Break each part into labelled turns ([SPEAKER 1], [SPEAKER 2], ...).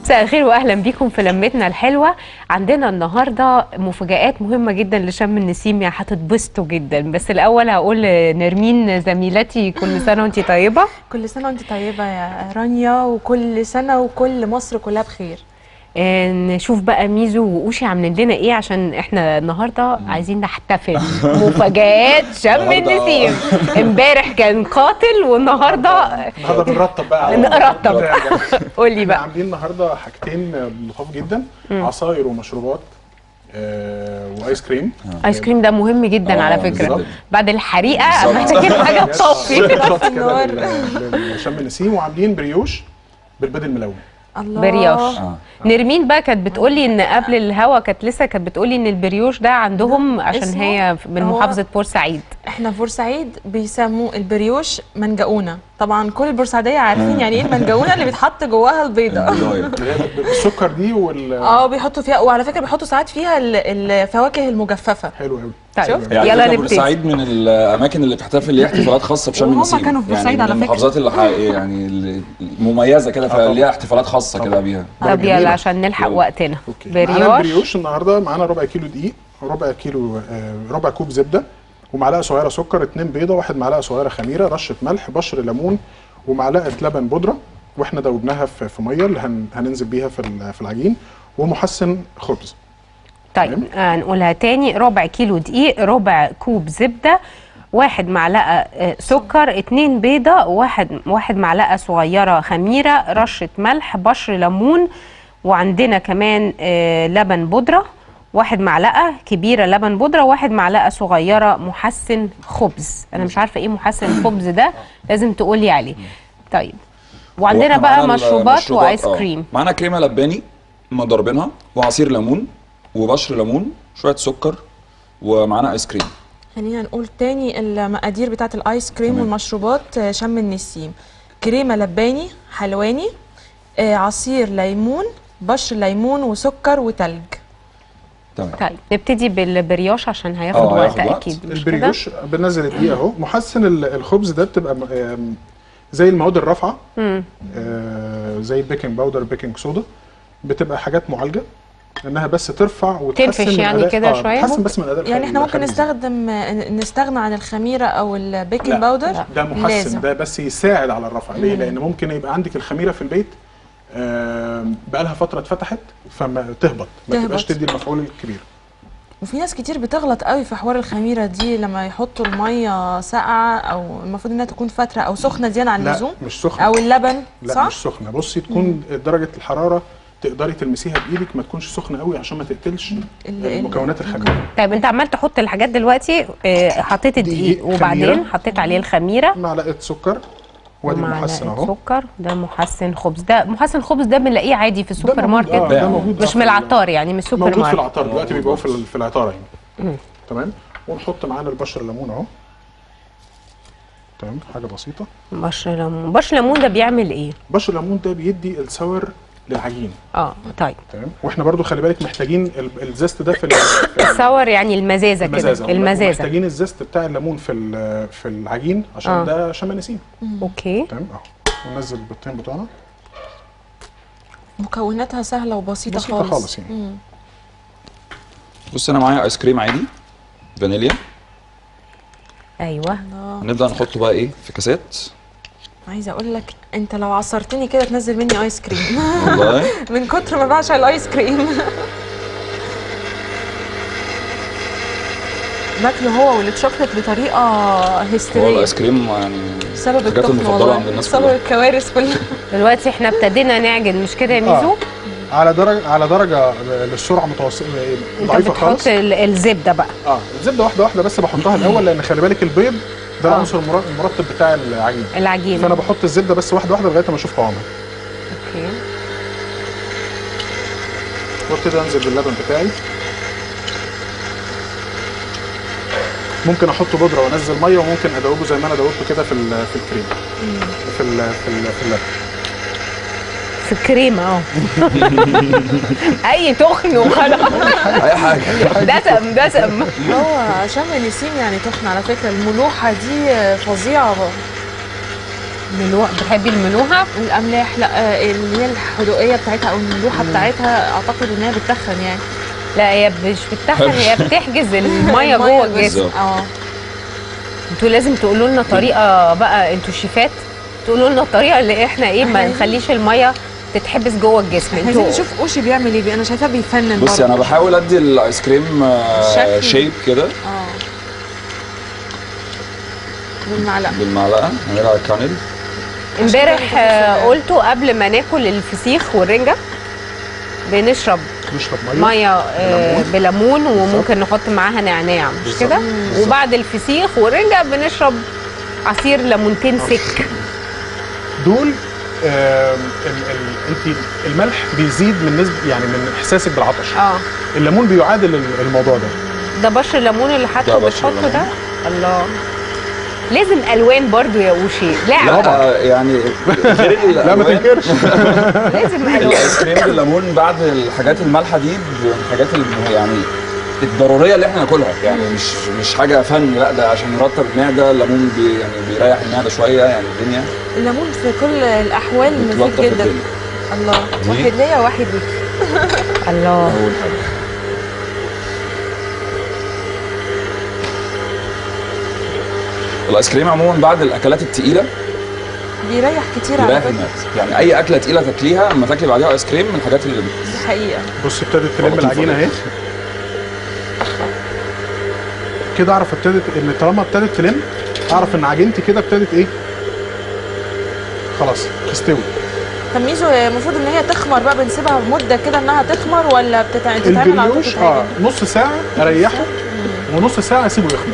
[SPEAKER 1] مساء الخير واهلا بيكم في لمتنا الحلوه عندنا النهارده مفاجآت مهمه جدا لشم النسيم يعني هتتبسطوا جدا بس الاول هقول لنرمين زميلتي كل سنه وانت طيبه
[SPEAKER 2] كل سنة وانت طيبة يا رانيا وكل سنة وكل مصر كلها بخير
[SPEAKER 1] آه، نشوف بقى ميزو وأوشي عاملين لنا ايه عشان احنا النهارده عايزين نحتفل مفاجآت شم النسيم امبارح كان قاتل والنهارده
[SPEAKER 3] النهارده بنرتب بقى على
[SPEAKER 1] نرتب. قول لي
[SPEAKER 3] احنا
[SPEAKER 1] بقى
[SPEAKER 3] عاملين النهارده حاجتين لطاف جدا عصاير ومشروبات آه وايس كريم
[SPEAKER 1] ايس كريم ده مهم جدا
[SPEAKER 4] آه،
[SPEAKER 1] على فكره
[SPEAKER 4] بالظبط.
[SPEAKER 1] بعد الحريقه
[SPEAKER 4] بالظبط.
[SPEAKER 1] محتاجين حاجه تصفي
[SPEAKER 3] شوت كده
[SPEAKER 2] النار.
[SPEAKER 3] لل- لشم النسيم وعاملين بريوش بالبيض الملون
[SPEAKER 2] الله
[SPEAKER 1] بريوش
[SPEAKER 4] آه.
[SPEAKER 1] نرمين بقى كانت بتقولي ان قبل الهوا كانت لسه كانت بتقولي ان البريوش ده عندهم عشان
[SPEAKER 2] اسمه-
[SPEAKER 1] هي من
[SPEAKER 2] هو-
[SPEAKER 1] محافظه بورسعيد
[SPEAKER 2] احنا في بورسعيد بيسموه البريوش منجقونة طبعا كل البورسعيدية عارفين يعني ايه المنجقونة اللي بيتحط جواها البيضة
[SPEAKER 4] البداية.
[SPEAKER 3] اللي هي بالسكر دي وال
[SPEAKER 2] اه بيحطوا فيها وعلى فكرة بيحطوا ساعات فيها ال- الفواكه المجففة
[SPEAKER 3] حلو قوي
[SPEAKER 1] طيب
[SPEAKER 2] شوف.
[SPEAKER 4] يعني
[SPEAKER 1] يلا
[SPEAKER 4] يلا
[SPEAKER 1] نبتدي
[SPEAKER 4] بورسعيد من الاماكن اللي بتحتفل ليها احتفالات خاصه بشم
[SPEAKER 2] وهم
[SPEAKER 4] النسيم
[SPEAKER 2] كانوا في بورسعيد
[SPEAKER 4] يعني
[SPEAKER 2] على
[SPEAKER 4] من
[SPEAKER 2] فكرة.
[SPEAKER 4] المحافظات اللي حقيقية يعني اللي مميزه كده
[SPEAKER 3] طبعا.
[SPEAKER 4] فليها احتفالات خاصه كده بيها
[SPEAKER 1] طب
[SPEAKER 3] جميلة.
[SPEAKER 1] يلا عشان نلحق
[SPEAKER 4] يلا.
[SPEAKER 1] وقتنا
[SPEAKER 3] اوكي معانا
[SPEAKER 1] بريوش
[SPEAKER 3] البريوش النهارده معانا ربع كيلو دقيق ربع كيلو آه، ربع كوب زبده ومعلقه صغيره سكر اتنين بيضه واحد معلقه صغيره خميره رشه ملح بشر ليمون ومعلقه لبن بودره واحنا دوبناها في في ميه اللي هن- هننزل بيها في ال- في العجين ومحسن خبز
[SPEAKER 1] طيب آه نقولها تاني ربع كيلو دقيق ربع كوب زبده واحد معلقه آه، سكر اتنين بيضه واحد واحد معلقه صغيره خميره رشه ملح بشر ليمون وعندنا كمان آه، لبن بودره واحد معلقه كبيره لبن بودره واحد معلقه صغيره محسن خبز انا مش عارفه ايه محسن خبز ده لازم تقولي عليه طيب وعندنا
[SPEAKER 4] وإحنا
[SPEAKER 1] بقى
[SPEAKER 4] معانا
[SPEAKER 1] مشروبات
[SPEAKER 4] المشروبات،
[SPEAKER 1] وايس
[SPEAKER 4] آه.
[SPEAKER 1] كريم
[SPEAKER 4] معانا كريمه لباني مضربينها وعصير ليمون وبشر ليمون شويه سكر ومعانا ايس كريم
[SPEAKER 2] خلينا نقول تاني المقادير بتاعت الايس كريم
[SPEAKER 4] تمام.
[SPEAKER 2] والمشروبات آه، شم النسيم كريمه لباني حلواني آه، عصير ليمون بشر ليمون وسكر وتلج
[SPEAKER 4] تمام
[SPEAKER 1] طيب نبتدي بالبريوش عشان هياخد
[SPEAKER 4] آه،
[SPEAKER 1] وقت
[SPEAKER 4] هياخد وقت.
[SPEAKER 1] اكيد مش كده
[SPEAKER 3] البريوش بننزل الدقيق اهو محسن ال- الخبز ده بتبقى م- آم، زي المواد الرافعه
[SPEAKER 1] مم.
[SPEAKER 3] آه، زي البيكنج باودر البيكنج صودا بتبقى حاجات معالجه انها بس ترفع وتحسن
[SPEAKER 1] تنفش
[SPEAKER 3] من
[SPEAKER 1] يعني
[SPEAKER 3] أداء-
[SPEAKER 1] كده
[SPEAKER 3] آه،
[SPEAKER 1] شوية؟
[SPEAKER 3] تحسن بس من اداء
[SPEAKER 2] يعني احنا
[SPEAKER 3] الخبز.
[SPEAKER 2] ممكن نستخدم آه، نستغنى عن الخميره او البيكنج
[SPEAKER 3] لا،
[SPEAKER 2] باودر
[SPEAKER 3] ده محسن
[SPEAKER 2] لازم.
[SPEAKER 3] ده بس يساعد على الرفع ليه لان ممكن يبقى عندك الخميره في البيت آم، بقالها فتره اتفتحت فما تهبط ما
[SPEAKER 2] تهبط.
[SPEAKER 3] تبقاش تدي المفعول الكبير
[SPEAKER 2] وفي ناس كتير بتغلط قوي في حوار الخميره دي لما يحطوا الميه ساقعه او المفروض انها تكون فتره او سخنه زياده عن
[SPEAKER 3] لا
[SPEAKER 2] اللزوم
[SPEAKER 3] مش سخنه
[SPEAKER 2] او اللبن
[SPEAKER 3] لا
[SPEAKER 2] صح
[SPEAKER 3] مش سخنه بصي تكون درجه الحراره تقدري تلمسيها بايدك ما تكونش سخنه قوي عشان ما تقتلش
[SPEAKER 2] ال- ال-
[SPEAKER 3] مكونات الخميره
[SPEAKER 1] طيب انت عمال تحط الحاجات دلوقتي آه، حطيت الدقيق
[SPEAKER 3] دقيق،
[SPEAKER 1] وبعدين
[SPEAKER 3] خميرة.
[SPEAKER 1] حطيت عليه الخميره
[SPEAKER 3] معلقه سكر وادي المحسن
[SPEAKER 1] ومعلقة
[SPEAKER 3] اهو
[SPEAKER 1] سكر ده محسن خبز ده محسن خبز ده بنلاقيه عادي في السوبر
[SPEAKER 3] موجود-
[SPEAKER 1] ماركت
[SPEAKER 3] آه، ده موجود
[SPEAKER 1] مش
[SPEAKER 3] في
[SPEAKER 1] من
[SPEAKER 3] ال-
[SPEAKER 1] العطار يعني من السوبر
[SPEAKER 3] موجود في
[SPEAKER 1] ماركت
[SPEAKER 3] العطار دلوقتي بيبقوا في ال- في العطاره يعني تمام ونحط معانا البشر الليمون اهو تمام حاجه بسيطه
[SPEAKER 1] بشر ليمون بشر ليمون ده بيعمل ايه
[SPEAKER 3] بشر الليمون ده بيدي السور للعجين
[SPEAKER 1] اه طيب
[SPEAKER 3] تمام واحنا برضو خلي بالك محتاجين ال- الزست ده في ال- في
[SPEAKER 1] السور يعني المزازه
[SPEAKER 3] المزازه
[SPEAKER 1] كده المزازه
[SPEAKER 3] محتاجين الزست بتاع الليمون في ال- في العجين عشان
[SPEAKER 1] آه.
[SPEAKER 3] ده شم نسيم
[SPEAKER 1] اوكي
[SPEAKER 3] تمام اهو وننزل البيضتين بتوعنا
[SPEAKER 2] مكوناتها سهله وبسيطه
[SPEAKER 3] بسيطة
[SPEAKER 2] خالص
[SPEAKER 3] خالص يعني.
[SPEAKER 2] مم.
[SPEAKER 4] بص انا معايا ايس كريم عادي فانيليا
[SPEAKER 1] ايوه
[SPEAKER 2] الله
[SPEAKER 4] هنبدا نحطه بقى ايه في كاسات
[SPEAKER 2] عايزه اقول لك انت لو عصرتني كده تنزل مني ايس كريم
[SPEAKER 4] والله
[SPEAKER 2] من كتر ما بعشق الايس كريم باكله هو والشوكليت بطريقه
[SPEAKER 4] هو
[SPEAKER 2] هستيريه
[SPEAKER 4] الايس كريم يعني
[SPEAKER 2] سبب
[SPEAKER 4] الحاجات
[SPEAKER 2] التخن
[SPEAKER 4] المفضله
[SPEAKER 2] والله
[SPEAKER 4] عند الناس
[SPEAKER 2] سبب
[SPEAKER 4] كلها
[SPEAKER 2] الكوارث كلها
[SPEAKER 1] دلوقتي احنا ابتدينا نعجن مش كده يا ميزو
[SPEAKER 3] على درجه على درجه للسرعه متوسطه
[SPEAKER 1] انت
[SPEAKER 3] ضعيفه
[SPEAKER 1] بتحط
[SPEAKER 3] خالص
[SPEAKER 1] ال- الزبده بقى
[SPEAKER 3] اه الزبده واحده واحده بس بحطها الاول لان خلي بالك البيض ده
[SPEAKER 1] آه.
[SPEAKER 3] العنصر المر- المرطب بتاع العجين
[SPEAKER 1] العجينه
[SPEAKER 3] فانا بحط الزبده بس واحده واحده لغايه ما اشوف قوامها
[SPEAKER 1] اوكي
[SPEAKER 3] وابتدي انزل باللبن بتاعي ممكن احط بودره وانزل ميه وممكن ادوبه زي ما انا دوبته كده في ال- في الكريم في ال في ال في اللبن
[SPEAKER 1] في الكريمه اه اي تخن وخلاص
[SPEAKER 4] اي حاجه
[SPEAKER 1] دسم دسم
[SPEAKER 2] هو شم نسيم يعني تخن على فكره الملوحه دي فظيعه
[SPEAKER 1] ملوحه بتحبي الملوحه
[SPEAKER 2] الاملاح لا آه، اللي هي الحدوقيه بتاعتها او الملوحه بتاعتها اعتقد انها بتتخن يعني
[SPEAKER 1] لا هي مش بتتخن هي بتحجز الميه جوه الجسم
[SPEAKER 4] بالظبط.
[SPEAKER 2] اه
[SPEAKER 1] انتوا لازم تقولوا لنا طريقه بقى انتوا الشيفات تقولوا لنا الطريقه اللي احنا ايه ما
[SPEAKER 2] عايزين-
[SPEAKER 1] نخليش الميه تتحبس جوه الجسم
[SPEAKER 2] عايزين
[SPEAKER 1] انتوا
[SPEAKER 2] نشوف اوشي بيعمل ايه انا شايفاه بيفنن
[SPEAKER 4] بصي انا
[SPEAKER 2] برضه.
[SPEAKER 4] بحاول ادي الايس كريم آه،
[SPEAKER 2] شكل.
[SPEAKER 4] شيب كده
[SPEAKER 2] اه بالمعلقه
[SPEAKER 4] بالمعلقه نعملها على الكانل
[SPEAKER 1] امبارح آه، قلتوا قبل ما ناكل الفسيخ والرنجه بنشرب
[SPEAKER 3] نشرب ميه
[SPEAKER 1] ميه آه، بليمون وممكن نحط معاها نعناع مش
[SPEAKER 3] بالظبط.
[SPEAKER 1] كده
[SPEAKER 3] بالظبط.
[SPEAKER 1] وبعد الفسيخ والرنجه بنشرب عصير ليمونتين سك
[SPEAKER 3] دول آم، ال- ال- انت الملح بيزيد من نسبه يعني من احساسك بالعطش
[SPEAKER 1] اه
[SPEAKER 3] الليمون بيعادل ال- الموضوع ده
[SPEAKER 1] ده بشر الليمون اللي حاطه
[SPEAKER 4] ده بشر
[SPEAKER 1] بتحطه ده
[SPEAKER 4] الليمون.
[SPEAKER 1] الله لازم الوان برضو يا وشي لا
[SPEAKER 4] لا يعني غير
[SPEAKER 3] لا ما
[SPEAKER 4] الألوان،
[SPEAKER 3] تنكرش
[SPEAKER 1] لازم الوان
[SPEAKER 4] الايس كريم بالليمون بعد الحاجات المالحه دي من الحاجات اللي يعني الضروريه اللي احنا ناكلها يعني مش مش حاجه فن لا ده عشان يرطب المعده الليمون بي يعني بيريح المعده شويه يعني الدنيا
[SPEAKER 2] الليمون في كل الاحوال مفيد
[SPEAKER 4] بتلطف
[SPEAKER 2] جدا
[SPEAKER 4] الدنيا
[SPEAKER 2] الله
[SPEAKER 4] دي.
[SPEAKER 2] واحد ليا واحد ليكي
[SPEAKER 1] الله
[SPEAKER 4] اول حاجه الايس كريم عموما بعد الاكلات التقيله
[SPEAKER 2] بيريح كتير على
[SPEAKER 4] بيريح
[SPEAKER 2] فكره
[SPEAKER 4] المعده يعني اي اكله تقيله تاكليها اما تاكلي بعديها ايس كريم من الحاجات اللي
[SPEAKER 2] دي حقيقه
[SPEAKER 3] بص ابتدت تلم
[SPEAKER 4] لطيفة
[SPEAKER 3] العجينه
[SPEAKER 4] جدا.
[SPEAKER 3] اهي كده اعرف ابتدت ان طالما ابتدت تلم اعرف ان عجينتي كده ابتدت ايه خلاص تستوي
[SPEAKER 2] طب ميزو هي المفروض ان هي تخمر بقى بنسيبها مده كده انها تخمر ولا بتتع- بتتعمل على طول
[SPEAKER 3] البريوش اه
[SPEAKER 2] تتعجن؟
[SPEAKER 3] نص ساعه اريحه ونص ساعه اسيبه يخمر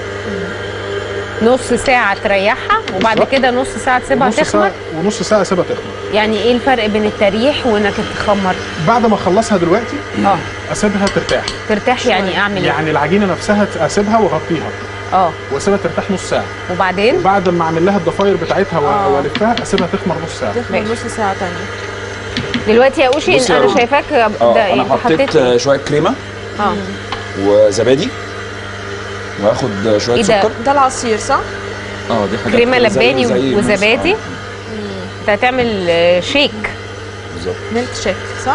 [SPEAKER 1] نص ساعه تريحها وبعد
[SPEAKER 3] بالظبط.
[SPEAKER 1] كده نص ساعه تسيبها
[SPEAKER 3] ونص
[SPEAKER 1] تخمر
[SPEAKER 3] ساعه ونص ساعه اسيبها تخمر
[SPEAKER 1] يعني ايه الفرق بين التريح وانك تخمر
[SPEAKER 3] بعد ما اخلصها دلوقتي
[SPEAKER 1] اه
[SPEAKER 3] اسيبها ترتاح
[SPEAKER 1] ترتاح يعني اعمل ايه
[SPEAKER 3] يعني العجينه نفسها اسيبها واغطيها
[SPEAKER 1] اه
[SPEAKER 3] واسيبها ترتاح نص ساعه
[SPEAKER 1] وبعدين
[SPEAKER 3] وبعد ما اعمل لها الضفاير بتاعتها و-
[SPEAKER 2] آه.
[SPEAKER 3] والفها اسيبها تخمر نص ساعه
[SPEAKER 2] تخمر
[SPEAKER 1] ماشي.
[SPEAKER 2] نص ساعه تانية
[SPEAKER 1] دلوقتي يا اوشي
[SPEAKER 4] بصي يا
[SPEAKER 1] انا
[SPEAKER 4] روبي.
[SPEAKER 1] شايفاك ده
[SPEAKER 4] اه
[SPEAKER 1] ايه
[SPEAKER 4] انا
[SPEAKER 1] انت
[SPEAKER 4] حطيت
[SPEAKER 1] حطيت
[SPEAKER 4] آه، شويه كريمه
[SPEAKER 1] اه
[SPEAKER 4] وزبادي وهاخد آه، شويه
[SPEAKER 1] إيه ده؟
[SPEAKER 4] سكر
[SPEAKER 2] ده العصير صح؟
[SPEAKER 4] اه دي حاجات
[SPEAKER 1] كريمة
[SPEAKER 4] كده زي-
[SPEAKER 1] لباني
[SPEAKER 4] زي الموز.
[SPEAKER 1] وزبادي؟
[SPEAKER 4] آه،
[SPEAKER 1] انت هتعمل آه، شيك
[SPEAKER 4] بالظبط
[SPEAKER 2] ميلك شيك صح؟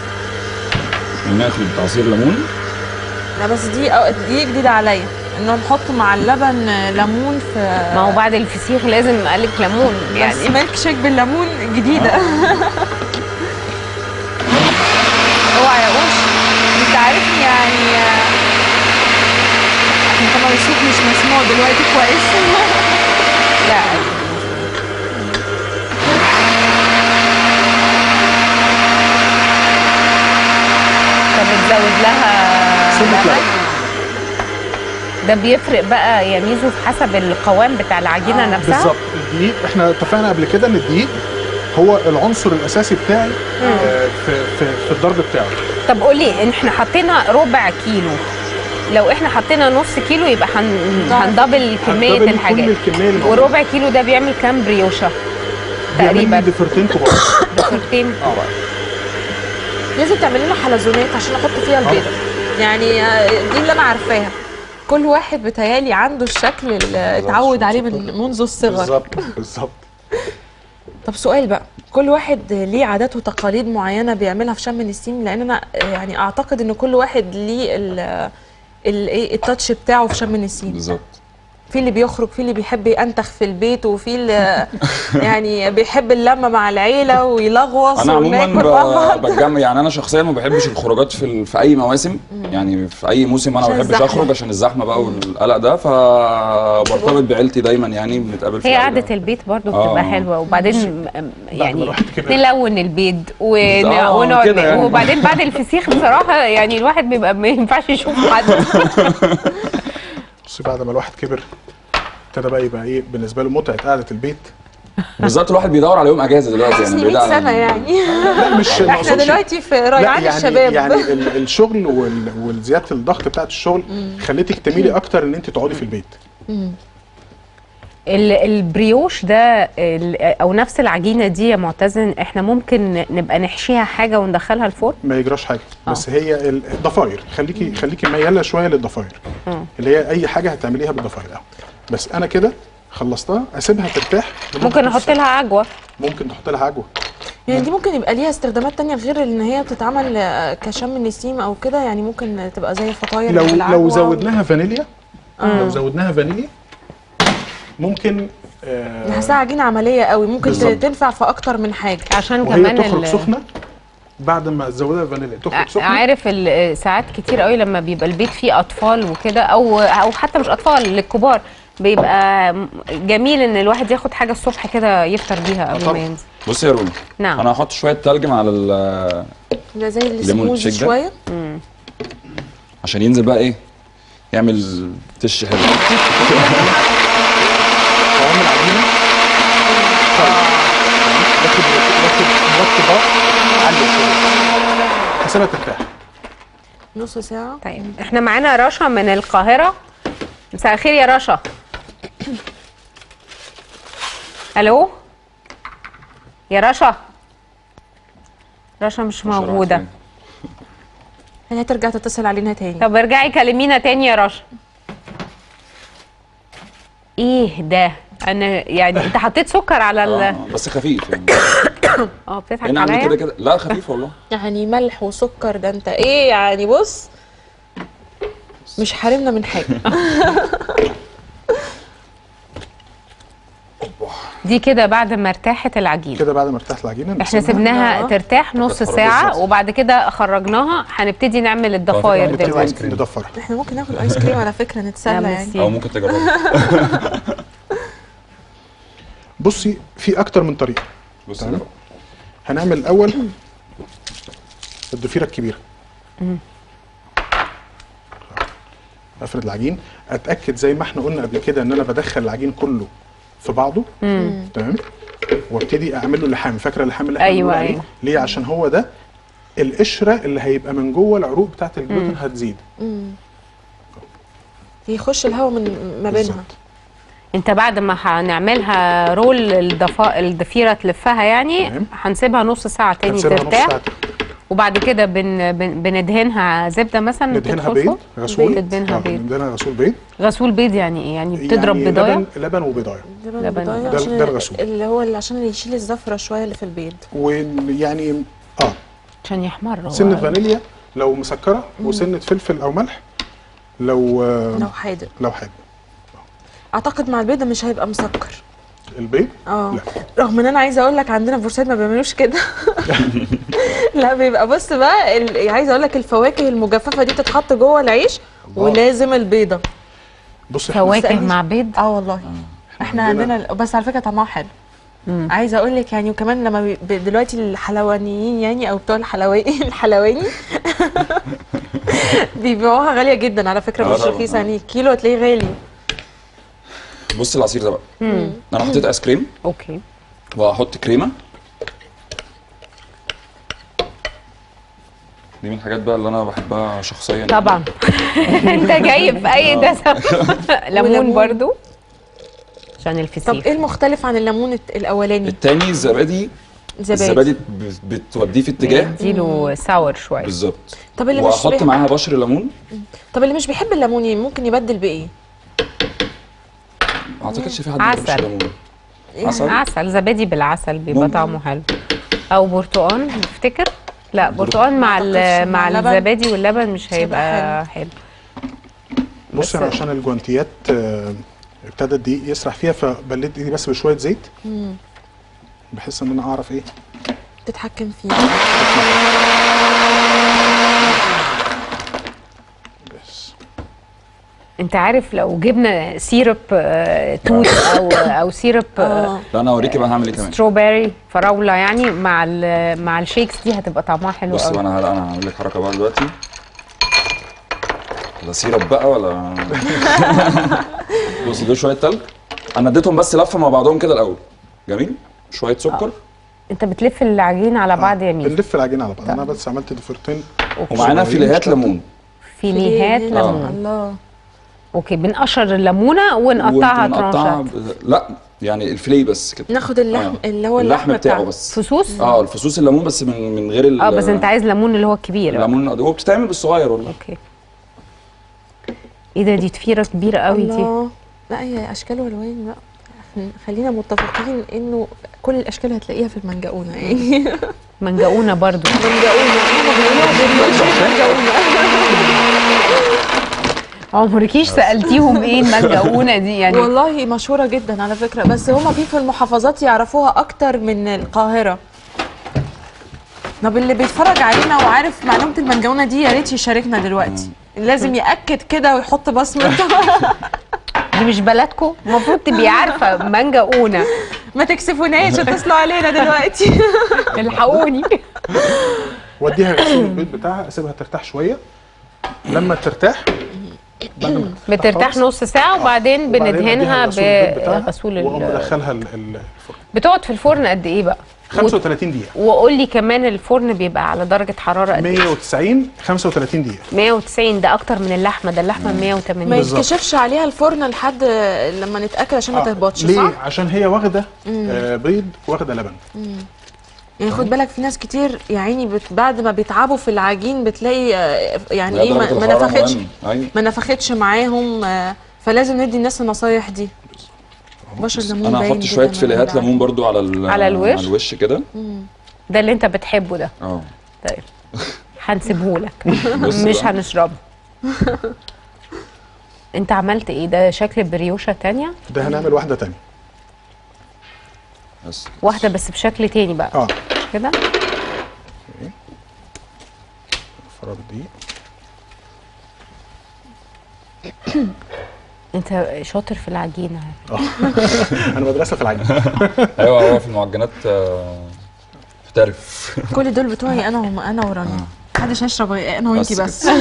[SPEAKER 4] وناخد عصير ليمون
[SPEAKER 2] لا بس دي أو دي جديده عليا انه نحط مع اللبن ليمون في
[SPEAKER 1] ما هو بعد الفسيخ لازم قالك ليمون
[SPEAKER 2] يعني
[SPEAKER 1] يعني
[SPEAKER 2] ميلك شيك بالليمون جديده اوعى يا اوش انت عارفني يعني آه، احنا طبعا الصوت مش مسموع دلوقتي كويس
[SPEAKER 1] لا طب بتزود لها
[SPEAKER 3] سنة
[SPEAKER 1] لبن؟
[SPEAKER 3] لبن.
[SPEAKER 1] ده بيفرق بقى يا ميزو في حسب القوام بتاع العجينه
[SPEAKER 2] آه،
[SPEAKER 1] نفسها
[SPEAKER 3] بالظبط الدقيق احنا اتفقنا قبل كده ان الدقيق هو العنصر الاساسي بتاعي آه، في في في الضرب بتاعه
[SPEAKER 1] طب قولي ان احنا حطينا ربع كيلو لو احنا حطينا نص كيلو يبقى هن... هندبل كميه
[SPEAKER 3] هندبل كل
[SPEAKER 1] الحاجات
[SPEAKER 3] الكمية اللي موجودة.
[SPEAKER 1] وربع كيلو ده بيعمل كام بريوشه
[SPEAKER 3] بيعمل لي
[SPEAKER 1] تقريبا
[SPEAKER 3] ضفيرتين كبار
[SPEAKER 1] ضفيرتين
[SPEAKER 3] اه
[SPEAKER 2] لازم تعمل لنا حلزونات عشان احط فيها البيضه يعني آه، دي اللي انا عارفاها كل واحد بتهيالي عنده الشكل اللي اتعود عليه من منذ الصغر
[SPEAKER 3] بالظبط بالظبط
[SPEAKER 2] طب سؤال بقى كل واحد ليه عادات وتقاليد معينه بيعملها في شم النسيم لان انا يعني اعتقد ان كل واحد ليه ال الايه التاتش بتاعه في شم النسيم
[SPEAKER 4] بالظبط
[SPEAKER 2] في اللي بيخرج في اللي بيحب ينتخ في البيت وفي اللي يعني بيحب اللمه مع العيله ويلغوص
[SPEAKER 4] انا عموما
[SPEAKER 2] وناكل مع بعض
[SPEAKER 4] ب- بتجمع يعني انا شخصيا ما بحبش الخروجات في ال- في اي مواسم يعني في اي موسم انا ما
[SPEAKER 2] عشان
[SPEAKER 4] بحبش
[SPEAKER 2] الزحمة.
[SPEAKER 4] اخرج عشان الزحمه بقى والقلق ده فبرتبط بعيلتي دايما يعني بنتقابل في
[SPEAKER 1] هي
[SPEAKER 4] القعدة.
[SPEAKER 1] قعدة البيت برضو
[SPEAKER 4] آه.
[SPEAKER 1] بتبقى حلوة وبعدين م-
[SPEAKER 3] ما
[SPEAKER 1] يعني
[SPEAKER 3] الواحد كبر.
[SPEAKER 1] نلون البيت ون-
[SPEAKER 4] آه،
[SPEAKER 1] ونقعد
[SPEAKER 4] كده يعني.
[SPEAKER 1] وبعدين بعد الفسيخ بصراحة يعني الواحد بيبقى ما ينفعش يشوف حد
[SPEAKER 3] بصي بعد ما الواحد كبر ابتدى بقى يبقى ايه بالنسبه له متعه قعده البيت
[SPEAKER 4] بالظبط الواحد بيدور على يوم اجازه دلوقتي
[SPEAKER 2] حسني
[SPEAKER 4] يعني
[SPEAKER 2] 100
[SPEAKER 4] بعيد عن-
[SPEAKER 2] سنه يعني
[SPEAKER 3] لا مش ما
[SPEAKER 2] احنا
[SPEAKER 3] أقصدش-
[SPEAKER 2] دلوقتي في
[SPEAKER 3] لا
[SPEAKER 2] ريعان
[SPEAKER 3] يعني
[SPEAKER 2] الشباب
[SPEAKER 3] يعني ال- الشغل وال- والزياده الضغط بتاعت الشغل خليتك تميلي اكتر ان انت تقعدي في البيت
[SPEAKER 1] ال- البريوش ده ال- او نفس العجينة دي يا معتزن احنا ممكن نبقى نحشيها حاجة وندخلها الفرن
[SPEAKER 3] ما يجراش حاجه بس هي ال- الضفاير خليكي خليكي مياله شويه للضفاير
[SPEAKER 1] مم.
[SPEAKER 3] اللي هي اي حاجه هتعمليها بالضفاير أهو. بس انا كده خلصتها اسيبها ترتاح لمدة
[SPEAKER 1] ممكن
[SPEAKER 3] نص
[SPEAKER 1] نحط
[SPEAKER 3] ساعة.
[SPEAKER 1] لها عجوه
[SPEAKER 3] ممكن تحط لها عجوه
[SPEAKER 2] يعني دي ممكن يبقى ليها استخدامات تانية غير ان هي بتتعمل آه، كشم نسيم او كده يعني ممكن تبقى زي فطاير
[SPEAKER 3] لو
[SPEAKER 2] بالعجوة
[SPEAKER 3] لو زودناها فانيليا لو زودناها فانيليا ممكن آه
[SPEAKER 2] بحسها عجينه عمليه قوي ممكن
[SPEAKER 3] بالظبط.
[SPEAKER 2] تنفع في اكتر من حاجه
[SPEAKER 1] عشان
[SPEAKER 3] وهي
[SPEAKER 1] كمان
[SPEAKER 3] تخرج
[SPEAKER 1] ال-
[SPEAKER 3] سخنه بعد ما تزودها فانيليا تخرج سخنه
[SPEAKER 1] عارف ال- ساعات كتير قوي لما بيبقى البيت فيه اطفال وكده او او حتى مش اطفال للكبار بيبقى م- جميل ان الواحد ياخد حاجه الصبح كده يفطر بيها قبل ما
[SPEAKER 3] طبعاً.
[SPEAKER 1] ينزل
[SPEAKER 4] بص يا رومي
[SPEAKER 1] نعم.
[SPEAKER 4] انا هحط شويه تلج مع ال-
[SPEAKER 2] ده زي السموزي
[SPEAKER 4] تشيك ده؟
[SPEAKER 2] شويه
[SPEAKER 4] عشان ينزل بقى ايه يعمل تش حلو
[SPEAKER 3] قوام العجينه طيب واخد واخد واخد بقى عالي شويه هسيبها ترتاح
[SPEAKER 2] نص ساعه
[SPEAKER 1] طيب احنا معانا رشا من القاهره مساء الخير يا رشا الو يا رشا رشا مش موجوده
[SPEAKER 2] هي هترجع تتصل علينا تاني
[SPEAKER 1] طب ارجعي كلمينا تاني يا رشا ايه ده انا يعني انت حطيت سكر على ال
[SPEAKER 4] آه، بس خفيف يعني
[SPEAKER 1] اه بتضحك
[SPEAKER 4] لان عندي كده
[SPEAKER 1] عليا
[SPEAKER 4] كده لا خفيف والله
[SPEAKER 2] يعني ملح وسكر ده انت ايه يعني بص مش حارمنا من حاجه
[SPEAKER 1] دي كده بعد ما ارتاحت العجينه
[SPEAKER 3] كده بعد ما ارتاحت العجينه
[SPEAKER 1] احنا
[SPEAKER 3] نسيبها.
[SPEAKER 1] سيبناها
[SPEAKER 2] آه.
[SPEAKER 1] ترتاح نص
[SPEAKER 4] تتخرج
[SPEAKER 1] ساعه
[SPEAKER 4] بالظبط.
[SPEAKER 1] وبعد كده خرجناها هنبتدي نعمل الضفاير
[SPEAKER 4] نبتدي
[SPEAKER 3] نبتدي
[SPEAKER 1] دلوقتي
[SPEAKER 4] آيس كريم.
[SPEAKER 3] ندفرها
[SPEAKER 2] احنا ممكن ناخد ايس كريم على فكره
[SPEAKER 1] لا،
[SPEAKER 2] نتسلى يعني
[SPEAKER 1] ميرسي.
[SPEAKER 4] او ممكن تجربها
[SPEAKER 3] بصي في اكتر من طريقه
[SPEAKER 4] بص
[SPEAKER 3] تمام.
[SPEAKER 4] ده.
[SPEAKER 3] هنعمل الاول الضفيره الكبيره افرد العجين اتاكد زي ما احنا قلنا قبل كده ان انا بدخل العجين كله في بعضه تمام وابتدي اعمل له لحام فاكره اللحام اللي احنا
[SPEAKER 1] أيوة،
[SPEAKER 3] بنقول عليه؟
[SPEAKER 1] أيوة.
[SPEAKER 3] ليه عشان هو ده القشره اللي هيبقى من جوه العروق بتاعت الجلوتين هتزيد
[SPEAKER 2] يخش الهواء من ما بينها
[SPEAKER 3] بالظبط.
[SPEAKER 1] انت بعد ما هنعملها رول الضفا الضفيره تلفها يعني
[SPEAKER 3] تمام.
[SPEAKER 1] هنسيبها نص ساعه تاني
[SPEAKER 3] هنسيبها نص
[SPEAKER 1] ترتاح
[SPEAKER 3] ساعه
[SPEAKER 1] وبعد كده بن بن بندهنها زبده مثلا
[SPEAKER 3] ندهنها
[SPEAKER 1] تدخل
[SPEAKER 3] بيض
[SPEAKER 1] فوق؟
[SPEAKER 3] غسول
[SPEAKER 1] تدهنها
[SPEAKER 3] آه،
[SPEAKER 1] بيض
[SPEAKER 3] ندهنها غسول بيض
[SPEAKER 1] غسول بيض يعني ايه يعني بتضرب
[SPEAKER 3] يعني
[SPEAKER 1] بضايه
[SPEAKER 3] لبن لبن وبيضايه
[SPEAKER 2] لبن
[SPEAKER 1] لبن.
[SPEAKER 2] بضايع
[SPEAKER 3] ده-
[SPEAKER 2] عشان
[SPEAKER 3] ده الغسول.
[SPEAKER 2] اللي هو اللي عشان يشيل الزفره شويه اللي في البيض
[SPEAKER 3] ويعني اه
[SPEAKER 1] عشان يحمر هو.
[SPEAKER 3] سنه فانيليا لو مسكره وسنه فلفل او ملح لو آه،
[SPEAKER 2] لو حادق
[SPEAKER 3] لو حاجه
[SPEAKER 2] اعتقد مع البيضه مش هيبقى مسكر
[SPEAKER 3] البيض
[SPEAKER 2] اه
[SPEAKER 3] لا.
[SPEAKER 2] رغم ان انا عايزه اقول لك عندنا في بورسعيد ما بيعملوش كده لا بيبقى بص بقى ال- عايزه اقول لك الفواكه المجففه دي بتتحط جوه العيش
[SPEAKER 3] الله.
[SPEAKER 2] ولازم البيضه
[SPEAKER 3] بص احنا
[SPEAKER 1] فواكه
[SPEAKER 2] بتسألنيش.
[SPEAKER 1] مع بيض
[SPEAKER 2] اه والله احنا
[SPEAKER 3] عندنا-
[SPEAKER 2] عندنا بس على فكره طعمها حلو عايزه اقول لك يعني وكمان لما بي- ب- دلوقتي الحلوانيين يعني او بتوع الحلواني الحلواني بيبيعوها غاليه جدا على فكره
[SPEAKER 4] آه
[SPEAKER 2] مش
[SPEAKER 4] طبعاً،
[SPEAKER 2] رخيصه
[SPEAKER 4] آه.
[SPEAKER 2] يعني الكيلو هتلاقيه غالي
[SPEAKER 4] بص العصير ده بقى انا حطيت ايس كريم
[SPEAKER 1] اوكي
[SPEAKER 4] وهحط كريمه دي من الحاجات بقى اللي انا بحبها شخصيا
[SPEAKER 1] طبعا انت جايب اي دسم ليمون
[SPEAKER 2] وليمون.
[SPEAKER 1] برضو عشان
[SPEAKER 2] طب
[SPEAKER 1] الفسيخ
[SPEAKER 2] ايه المختلف عن الليمون الت- الاولاني
[SPEAKER 4] التاني الزبادي
[SPEAKER 2] زبادي
[SPEAKER 4] الزبادي ب- بتوديه في اتجاه
[SPEAKER 1] اديله ساور شويه
[SPEAKER 4] بالظبط
[SPEAKER 2] طب اللي مش
[SPEAKER 4] واحط
[SPEAKER 2] بيحب
[SPEAKER 4] معاها بشر ليمون
[SPEAKER 2] طب اللي مش بيحب الليمون ممكن يبدل بايه
[SPEAKER 4] ما اعتقدش في حد ما بيحبش
[SPEAKER 1] عسل.
[SPEAKER 4] الليمون عسل
[SPEAKER 1] عسل زبادي بالعسل بيبقى
[SPEAKER 4] ممكن.
[SPEAKER 1] طعمه حلو او برتقان تفتكر لا برتقان مع ال-
[SPEAKER 2] أعتقدش
[SPEAKER 1] مع
[SPEAKER 2] مع اللبن
[SPEAKER 1] الزبادي واللبن مش
[SPEAKER 2] مش هيبقى
[SPEAKER 1] هيبقى حلو
[SPEAKER 3] بص
[SPEAKER 1] بس-
[SPEAKER 3] انا عشان الجوانتيات آه، ابتدى الدقيق يسرح فيها فبليت ايدي بس بشويه زيت بحس ان انا اعرف ايه
[SPEAKER 2] تتحكم فيه
[SPEAKER 3] بس
[SPEAKER 1] انت عارف لو جبنا سيرب آه، توت او او سيرب آه،
[SPEAKER 2] اه
[SPEAKER 4] لا انا اوريكي بقى هعمل ايه كمان
[SPEAKER 1] ستروبري فراوله يعني مع ال- مع الشيكس دي هتبقى طعمها حلو
[SPEAKER 4] بص بقى
[SPEAKER 1] قوي
[SPEAKER 4] انا هلا انا هعمل لك حركه بقى دلوقتي لا سيرب بقى ولا بص دول شويه تلج انا اديتهم بس لفه مع بعضهم كده الاول جميل شويه سكر
[SPEAKER 1] انت بتلف العجين على بعض يا ميس
[SPEAKER 3] بنلف العجين على بعض انا بس عملت ضفيرتين
[SPEAKER 4] ومعانا
[SPEAKER 3] صغيرين
[SPEAKER 4] فيليهات
[SPEAKER 3] شوية.
[SPEAKER 4] ليمون
[SPEAKER 1] فيليهات
[SPEAKER 2] آه.
[SPEAKER 1] ليمون
[SPEAKER 2] الله
[SPEAKER 1] اوكي بنقشر الليمونه ونقطعها
[SPEAKER 4] ونقطعها
[SPEAKER 1] ترانشات
[SPEAKER 4] ب- لا يعني الفيليه بس كده
[SPEAKER 2] ناخد اللحم
[SPEAKER 4] آه.
[SPEAKER 2] اللي هو
[SPEAKER 4] اللحم
[SPEAKER 2] اللحم
[SPEAKER 4] بتاعه
[SPEAKER 2] بتاعه
[SPEAKER 4] بس
[SPEAKER 1] فصوص
[SPEAKER 4] اه الفصوص الليمون بس من من غير ال-
[SPEAKER 1] اه بس انت عايز ليمون اللي هو الكبير بقى.
[SPEAKER 4] الليمون هو بتتعمل بالصغير والله
[SPEAKER 1] اوكي ايه ده دي تفيره كبيره قوي دي
[SPEAKER 2] الله لا هي اشكال والوان بقى خلينا متفقين انه كل الاشكال هتلاقيها في المنجقونه يعني
[SPEAKER 1] منجقونه برضو
[SPEAKER 2] منجقونه هم بيقولوها بالمنجقونه
[SPEAKER 1] عمركيش سالتيهم ايه المنجقونه دي يعني
[SPEAKER 2] والله مشهوره جدا على فكره بس هما في في المحافظات يعرفوها اكتر من القاهره طب اللي بيتفرج علينا وعارف معلومه المنجونه دي يا ريت يشاركنا دلوقتي لازم ياكد كده ويحط بصمته
[SPEAKER 1] دي مش بلدكم المفروض تبقي عارفه منجقونه
[SPEAKER 2] ما تكسفوناش اتصلوا علينا دلوقتي
[SPEAKER 1] الحقوني
[SPEAKER 3] واديها غسيل البيض بتاعها اسيبها ترتاح شويه لما ترتاح بعد ما ترتاح
[SPEAKER 1] بترتاح
[SPEAKER 3] خالص،
[SPEAKER 1] نص ساعه وبعدين
[SPEAKER 3] وبعدين
[SPEAKER 1] بندهنها
[SPEAKER 3] أديها غسول البيض بتاعها
[SPEAKER 1] بغسول
[SPEAKER 3] واقوم
[SPEAKER 1] ال-
[SPEAKER 3] مدخلها ال- ال- الفرن
[SPEAKER 1] بتقعد في الفرن قد ايه بقى
[SPEAKER 3] 35 دقيقه
[SPEAKER 1] وقول لي كمان الفرن بيبقى على درجه حراره قد ايه
[SPEAKER 3] 190 35 دقيقه
[SPEAKER 1] 190 ده اكتر من اللحمه ده اللحمه 180
[SPEAKER 2] ما
[SPEAKER 3] بالظبط.
[SPEAKER 2] يتكشفش عليها الفرن لحد لما نتاكد عشان ما
[SPEAKER 3] آه،
[SPEAKER 2] تهبطش
[SPEAKER 3] ليه؟
[SPEAKER 2] صح؟
[SPEAKER 3] عشان هي واخده آه بيض واخده لبن
[SPEAKER 2] يعني خد بالك في ناس كتير يا عيني بت بعد ما بيتعبوا في العجين بتلاقي آه، يعني
[SPEAKER 4] لا،
[SPEAKER 2] ايه ما
[SPEAKER 4] درجة
[SPEAKER 2] ما
[SPEAKER 4] الحرارة
[SPEAKER 2] نفختش
[SPEAKER 4] مهمة. أيوة.
[SPEAKER 2] ما نفختش معاهم آه، فلازم ندي الناس النصايح دي بشر ليمون
[SPEAKER 4] انا
[SPEAKER 2] باين
[SPEAKER 4] هحط
[SPEAKER 2] جداً
[SPEAKER 4] شويه
[SPEAKER 2] على
[SPEAKER 4] فيليهات
[SPEAKER 2] العجين.
[SPEAKER 4] ليمون برضو على ال-
[SPEAKER 1] على الوش؟
[SPEAKER 4] على الوش كده
[SPEAKER 1] ده اللي انت بتحبه ده
[SPEAKER 4] اه
[SPEAKER 1] طيب هنسيبهولك
[SPEAKER 4] بص
[SPEAKER 1] مش
[SPEAKER 4] بقى.
[SPEAKER 1] هنشربه انت عملت ايه ده شكل بريوشه تانية
[SPEAKER 3] ده هنعمل واحده تانية
[SPEAKER 4] بس
[SPEAKER 1] واحده بس بشكل تاني بقى
[SPEAKER 3] اه
[SPEAKER 1] كده
[SPEAKER 3] فراد دي
[SPEAKER 1] انت شاطر في العجينه
[SPEAKER 3] انا مدرسه في العجين
[SPEAKER 4] ايوه هو في المعجنات آه، محترف
[SPEAKER 2] كل دول بتوعي انا وم انا ورانيا محدش هيشرب غير انا وانتي
[SPEAKER 4] بس
[SPEAKER 2] بس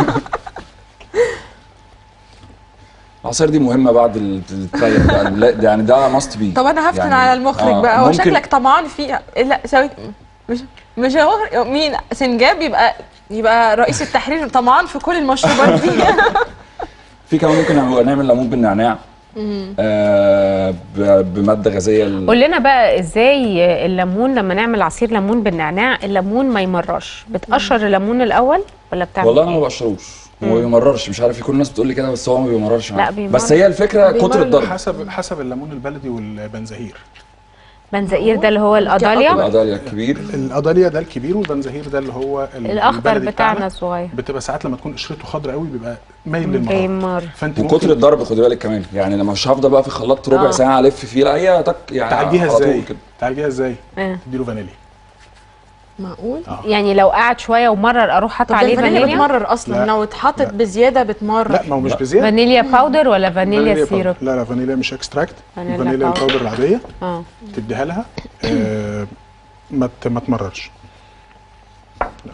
[SPEAKER 4] العصاير دي مهمه بعد ال- الترايل ده لا، ده يعني ده ماست بي
[SPEAKER 2] طب انا هفتن على المخرج بقى هو شكلك طمعان فيها لا سوي مش مش هو مين سنجاب يبقى يبقى رئيس التحرير طمعان في كل المشروبات دي
[SPEAKER 4] في كمان ممكن نعمل- نعمل ليمون بالنعناع آه ب- بماده غازيه ال-
[SPEAKER 1] قول لنا بقى ازاي الليمون لما نعمل عصير ليمون بالنعناع الليمون ما يمرش بتقشر الليمون الاول ولا بتعمل
[SPEAKER 4] والله انا
[SPEAKER 1] إيه؟
[SPEAKER 4] ما بقشروش هو ما بيمررش مش عارف كل الناس بتقول لي كده بس هو ما بيمررش معايا.
[SPEAKER 1] بيمرر.
[SPEAKER 4] بس هي الفكره كتر
[SPEAKER 2] بيمرر.
[SPEAKER 4] الضرب
[SPEAKER 3] حسب حسب الليمون البلدي والبنزهير
[SPEAKER 1] بنزقير ده اللي هو القضاليا
[SPEAKER 4] القضايا الكبير
[SPEAKER 3] القضاليا ده الكبير والبنزهير ده اللي هو ال-
[SPEAKER 1] الاخضر
[SPEAKER 3] البلدي
[SPEAKER 1] بتاعنا الصغير
[SPEAKER 3] بتبقى ساعات لما تكون قشرته خضراء قوي بيبقى مايل للمرار
[SPEAKER 1] بيمر
[SPEAKER 3] فانت
[SPEAKER 4] وكتر
[SPEAKER 3] ممكن
[SPEAKER 4] الضرب خدي بالك كمان يعني لما مش هفضل بقى في خلاط ربع
[SPEAKER 1] آه.
[SPEAKER 4] ساعه الف فيه لا هي تك يعني
[SPEAKER 3] تعالجيها
[SPEAKER 4] على طول
[SPEAKER 3] ازاي
[SPEAKER 4] كده.
[SPEAKER 3] تعالجيها ازاي
[SPEAKER 1] آه.
[SPEAKER 3] تديله فانيليا
[SPEAKER 2] معقول
[SPEAKER 1] يعني لو قعد شويه ومرر اروح حاطه
[SPEAKER 2] طب
[SPEAKER 1] عليه
[SPEAKER 2] الفانيليا
[SPEAKER 1] فانيليا
[SPEAKER 2] بتمرر اصلا
[SPEAKER 3] لا.
[SPEAKER 2] لو اتحطت
[SPEAKER 3] لا.
[SPEAKER 2] بزياده بتمرر
[SPEAKER 3] لا ما هو مش بزياده
[SPEAKER 1] فانيليا باودر ولا فانيليا
[SPEAKER 3] باودر.
[SPEAKER 1] سيروب
[SPEAKER 3] لا لا فانيليا مش اكستراكت
[SPEAKER 1] فانيليا
[SPEAKER 3] فانيليا
[SPEAKER 1] باودر.
[SPEAKER 3] الباودر العاديه
[SPEAKER 1] اه
[SPEAKER 3] تديها لها آه ما ت- ما تمررش لا.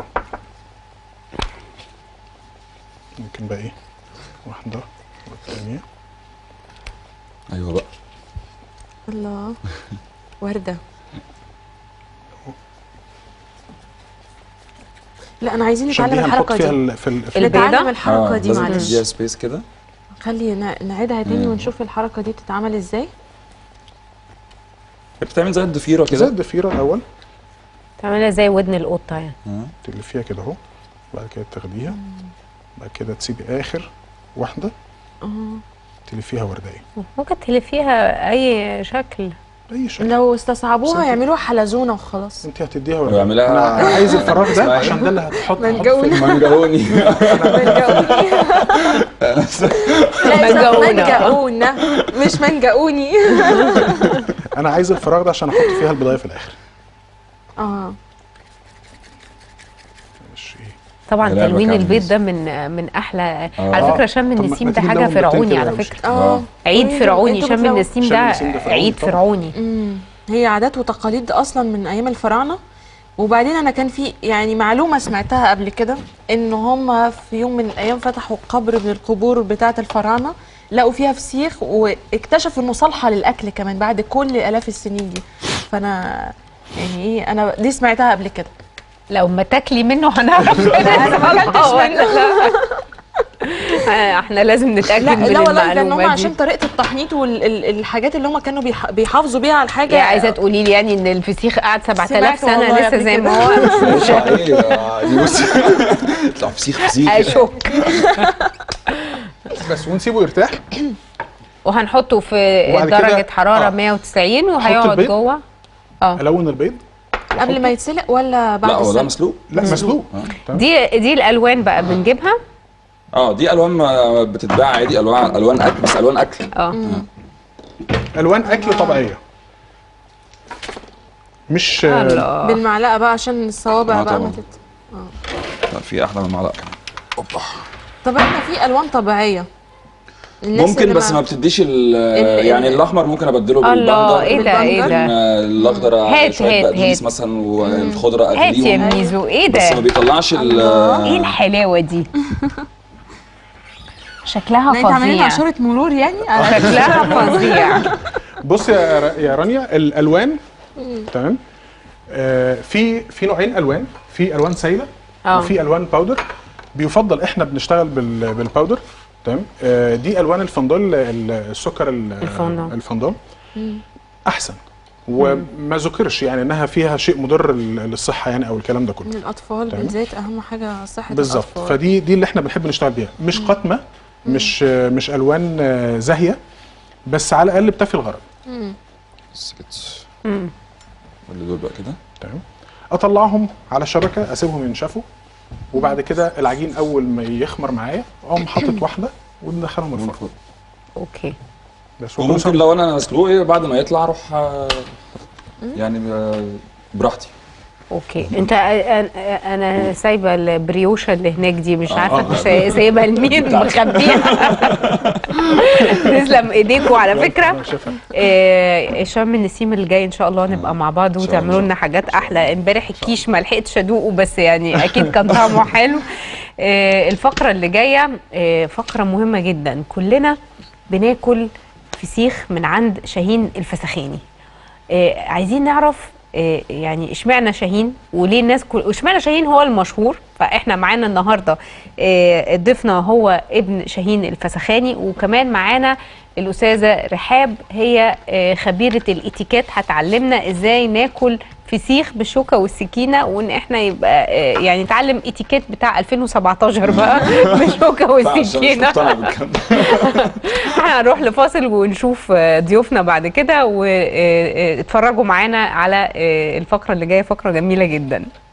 [SPEAKER 3] ممكن بقى ايه واحده والثانيه
[SPEAKER 4] ايوه بقى
[SPEAKER 2] الله ورده لا انا عايزين نتعلم
[SPEAKER 3] شديها نحط
[SPEAKER 2] الحركه
[SPEAKER 3] فيها
[SPEAKER 2] دي
[SPEAKER 3] ال- في ال- في
[SPEAKER 1] البيضة؟
[SPEAKER 2] نتعلم الحركه دي
[SPEAKER 4] لازم
[SPEAKER 2] معلش
[SPEAKER 4] تديها سبيس كده
[SPEAKER 2] خلي ن- نعيدها تاني ونشوف الحركه دي بتتعمل ازاي
[SPEAKER 4] هي بتتعمل زي الضفيره
[SPEAKER 3] زي
[SPEAKER 4] كده
[SPEAKER 3] الضفيره الاول
[SPEAKER 1] تعملها زي ودن القطه يعني
[SPEAKER 4] آه.
[SPEAKER 3] تلفيها كده اهو بعد كده تاخديها بعد كده تسيبي اخر واحده تلفيها ورديه
[SPEAKER 1] ممكن تلفيها اي شكل
[SPEAKER 3] اي شكل
[SPEAKER 2] لو استصعبوها
[SPEAKER 3] بس انت-
[SPEAKER 2] يعملوها حلزونه وخلاص
[SPEAKER 3] انت هتديها ورديه
[SPEAKER 4] ويعملها-
[SPEAKER 3] انا عايز الفراغ
[SPEAKER 4] اسمها
[SPEAKER 3] ده
[SPEAKER 4] ايه؟
[SPEAKER 3] عشان ده اللي هتحط
[SPEAKER 2] منجوني.
[SPEAKER 3] هحط في-
[SPEAKER 4] منجهوني
[SPEAKER 1] منجقونة.
[SPEAKER 2] منجقونة مش منجقوني
[SPEAKER 3] انا عايز الفراغ ده عشان احط فيها البضايه في الاخر
[SPEAKER 2] اه
[SPEAKER 3] مش ايه
[SPEAKER 1] طبعا
[SPEAKER 4] لا،
[SPEAKER 1] تلوين
[SPEAKER 4] بكمل.
[SPEAKER 1] البيض ده من من احلى
[SPEAKER 4] آه.
[SPEAKER 1] على فكره شم
[SPEAKER 3] طب ما-
[SPEAKER 1] النسيم
[SPEAKER 3] ما
[SPEAKER 1] ده
[SPEAKER 3] تيجي
[SPEAKER 1] حاجه
[SPEAKER 3] نلون بيضتين
[SPEAKER 1] فرعوني
[SPEAKER 3] كده
[SPEAKER 1] على
[SPEAKER 3] وش-
[SPEAKER 1] فكره
[SPEAKER 2] اه
[SPEAKER 1] عيد
[SPEAKER 2] انتوا-
[SPEAKER 1] فرعوني
[SPEAKER 2] انتوا
[SPEAKER 1] شم
[SPEAKER 2] بتلاقوا-
[SPEAKER 1] النسيم
[SPEAKER 3] شم
[SPEAKER 1] ده
[SPEAKER 3] النسيم ده فرعوني
[SPEAKER 1] عيد
[SPEAKER 3] طبعا.
[SPEAKER 1] فرعوني
[SPEAKER 2] امم هي عادات وتقاليد اصلا من ايام الفراعنه وبعدين انا كان في يعني معلومه سمعتها قبل كده ان هم في يوم من الايام فتحوا قبر من القبور بتاعه الفراعنه لقوا فيها فسيخ واكتشفوا انه صالحه للاكل كمان بعد كل الاف السنين دي فانا يعني ايه انا دي سمعتها قبل كده
[SPEAKER 1] لو ما تاكلي منه هنعرف
[SPEAKER 2] أنا ما أكلتش منه.
[SPEAKER 1] آه، احنا لازم نتاكد
[SPEAKER 2] لا
[SPEAKER 1] من
[SPEAKER 2] لا والله لان هم
[SPEAKER 1] المعلومات
[SPEAKER 2] عشان
[SPEAKER 1] دي
[SPEAKER 2] طريقه التحنيط والحاجات اللي هم كانوا بيح- بيحافظوا بيها على الحاجه
[SPEAKER 1] يا عايزه تقولي لي يعني ان الفسيخ قعد 7000
[SPEAKER 2] سمعت
[SPEAKER 1] سنه
[SPEAKER 2] والله
[SPEAKER 1] لسه
[SPEAKER 2] قبل
[SPEAKER 1] زي
[SPEAKER 2] كده.
[SPEAKER 1] ما هو
[SPEAKER 4] مش ايه آه، دي بصي يطلع فسيخ فسيخ
[SPEAKER 1] اشك
[SPEAKER 3] بس ونسيبه يرتاح
[SPEAKER 1] وهنحطه في
[SPEAKER 3] وبعد كده-
[SPEAKER 1] درجه حراره
[SPEAKER 3] آه.
[SPEAKER 1] 190 وهيقعد
[SPEAKER 3] البيض.
[SPEAKER 1] جوه اه
[SPEAKER 3] الون البيض
[SPEAKER 2] قبل ما يتسلق ولا بعد
[SPEAKER 4] لا هو ده
[SPEAKER 2] السلق؟
[SPEAKER 4] مسلوق
[SPEAKER 3] لا مسلوق تمام.
[SPEAKER 1] دي دي الالوان بقى بنجيبها
[SPEAKER 4] اه دي الوان ما بتتباع عادي الوان الوان اكل بس الوان اكل
[SPEAKER 1] اه
[SPEAKER 3] الوان اكل طبيعيه مش
[SPEAKER 1] الله
[SPEAKER 2] بالمعلقه بقى عشان الصوابع
[SPEAKER 4] آه
[SPEAKER 2] بقى ما
[SPEAKER 4] طبعاً.
[SPEAKER 2] تت...
[SPEAKER 4] لا، في احلى من المعلقه كمان اوبا
[SPEAKER 2] طب احنا في الوان طبيعيه الناس
[SPEAKER 4] ممكن
[SPEAKER 2] اللي
[SPEAKER 4] بس ما بتديش ال-
[SPEAKER 2] ال-
[SPEAKER 4] يعني الاحمر ممكن ابدله
[SPEAKER 1] الله
[SPEAKER 4] بالبنجر
[SPEAKER 1] ايه ده ايه
[SPEAKER 2] بالبنجر؟
[SPEAKER 1] ده
[SPEAKER 4] الاخضر
[SPEAKER 1] هات-
[SPEAKER 4] شويه
[SPEAKER 1] هات-
[SPEAKER 4] بقدونس
[SPEAKER 1] هات.
[SPEAKER 4] مثلا والخضره
[SPEAKER 1] هات يا
[SPEAKER 4] اغليهم
[SPEAKER 1] ميزو ايه
[SPEAKER 4] بس ما
[SPEAKER 1] ده
[SPEAKER 4] بيطلعش ال
[SPEAKER 1] ايه الحلاوه دي شكلها
[SPEAKER 2] انت عاملين
[SPEAKER 1] فظيع
[SPEAKER 2] عشوره مرور يعني على
[SPEAKER 1] شكلها فظيع
[SPEAKER 3] بص يا ر- يا رانيا الالوان تمام آه في في نوعين الوان في الوان سايله
[SPEAKER 1] اه.
[SPEAKER 3] وفي الوان باودر بيفضل احنا بنشتغل بال بالباودر تمام آه دي الوان الفندول ال- السكر ال-
[SPEAKER 1] الفندق.
[SPEAKER 3] الفندول احسن وما ذكرش يعني انها فيها شيء مضر لل- للصحه يعني او الكلام ده كله
[SPEAKER 2] للاطفال
[SPEAKER 3] تمام.
[SPEAKER 2] بالذات اهم حاجه صحه
[SPEAKER 3] بالظبط
[SPEAKER 2] الاطفال
[SPEAKER 3] فدي دي اللي احنا بنحب نشتغل بيها مش قاتمه مش مش الوان آه، زاهيه بس على الاقل بتفي الغرض
[SPEAKER 4] بس كده اللي دول بقى كده
[SPEAKER 3] تمام اطلعهم على شبكه اسيبهم ينشفوا وبعد كده العجين اول ما يخمر معايا اقوم حاطط واحده وندخلهم الفرن
[SPEAKER 1] اوكي
[SPEAKER 3] بس وكل
[SPEAKER 4] وممكن
[SPEAKER 3] سنة-
[SPEAKER 4] لو انا مسلوق ايه بعد ما يطلع اروح آه، يعني آه، براحتي
[SPEAKER 1] اوكي انت أنا- انا سايبه البريوشه اللي هناك دي مش
[SPEAKER 4] آه،
[SPEAKER 1] عارفه
[SPEAKER 4] آه.
[SPEAKER 1] انت ساي- سايبها لمين مخبيها تسلم ايديكوا على فكره
[SPEAKER 3] شايفها؟
[SPEAKER 1] آه، شم النسيم اللي جاي ان شاء الله نبقى مع بعض
[SPEAKER 4] شاء
[SPEAKER 1] وتعملوا
[SPEAKER 4] الله.
[SPEAKER 1] لنا حاجات احلى امبارح الكيش ما لحقتش ادوقه بس يعني اكيد كان طعمه حلو آه، الفقره اللي جايه آه، فقره مهمه جدا كلنا بناكل فسيخ من عند شاهين الفسخاني آه، عايزين نعرف آه، يعني اشمعنى شاهين وليه الناس كل اشمعنى شاهين هو المشهور فاحنا معانا النهارده آه، ضيفنا هو ابن شاهين الفسخاني وكمان معانا الاستاذه رحاب هي آه، خبيره الاتيكيت هتعلمنا ازاي ناكل فسيخ بالشوكه والسكينه وان احنا يبقى آه، يعني نتعلم اتيكيت بتاع 2017 بقى بالشوكه
[SPEAKER 4] عشان مش
[SPEAKER 1] والسكينه
[SPEAKER 4] مقتنع بالكلام ده.
[SPEAKER 1] احنا هنروح لفاصل ونشوف آه، ضيوفنا بعد كده واتفرجوا معانا على آه، الفقره اللي جايه فقره جميله جدا